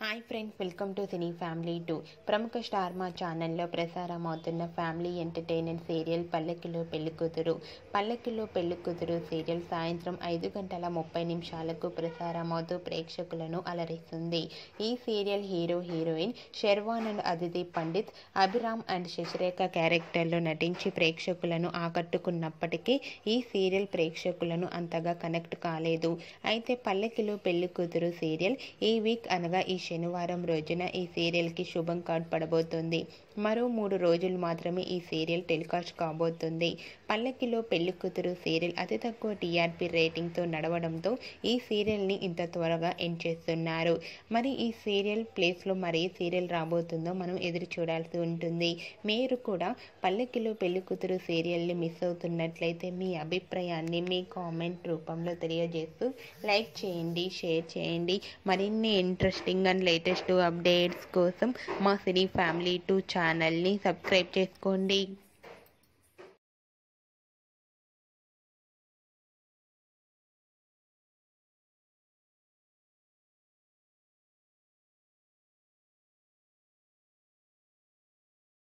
hi friends welcome to cine family to ప్రముఖ star Maa ఛానల్లో ప్రసారం అవుతున్న ఫ్యామిలీ ఎంటర్టైన్మెంట్ సీరియల్ పల్లకిలో పెళ్లి కూతురు పల్లకిలో పెళ్లి కూతురు సీరియల్ సాయంత్రం ఐదు గంటల ముప్పై నిమిషాలకు ప్రసారం అవుతూ ప్రేక్షకులను అలరిస్తుంది ఈ serial hero heroine Sherwan and Aditi Pandit Abhiram and Sasirekha క్యారెక్టర్లో నటించి ప్రేక్షకులను ఆకట్టుకున్నప్పటికీ ఈ సీరియల్ ప్రేక్షకులను అంతగా కనెక్ట్ కాలేదు అయితే పల్లకిలో పెళ్లి కూతురు సీరియల్ ఈ వీక్ అనగా ఈ శనివారం రోజున ఈ సీరియల్కి శుభం కార్డ్ పడబోతుంది మరో మూడు రోజులు మాత్రమే ఈ సీరియల్ టెలికాస్ట్ కాబోతుంది పల్లకిలో పెళ్లి కూతురు సీరియల్ అతి తక్కువ టీఆర్పీ రేటింగ్తో నడవడంతో ఈ సీరియల్ని ఇంత త్వరగా ఎండ్ చేస్తున్నారు మరి ఈ సీరియల్ ప్లేస్లో మరి ఏ సీరియల్ రాబోతుందో మనం ఎదురు చూడాల్సి ఉంటుంది మీరు కూడా పల్లకిలో పెళ్లి కూతురు సీరియల్ని మిస్ అవుతున్నట్లయితే మీ అభిప్రాయాన్ని మీ కామెంట్ రూపంలో తెలియజేస్తూ లైక్ చేయండి షేర్ చేయండి మరిన్ని ఇంట్రెస్టింగ్ అండ్ లేటెస్ట్ అప్డేట్స్ కోసం మా సినీ ఫ్యామిలీ టూ ఛానల్ని సబ్స్క్రైబ్ చేసుకోండి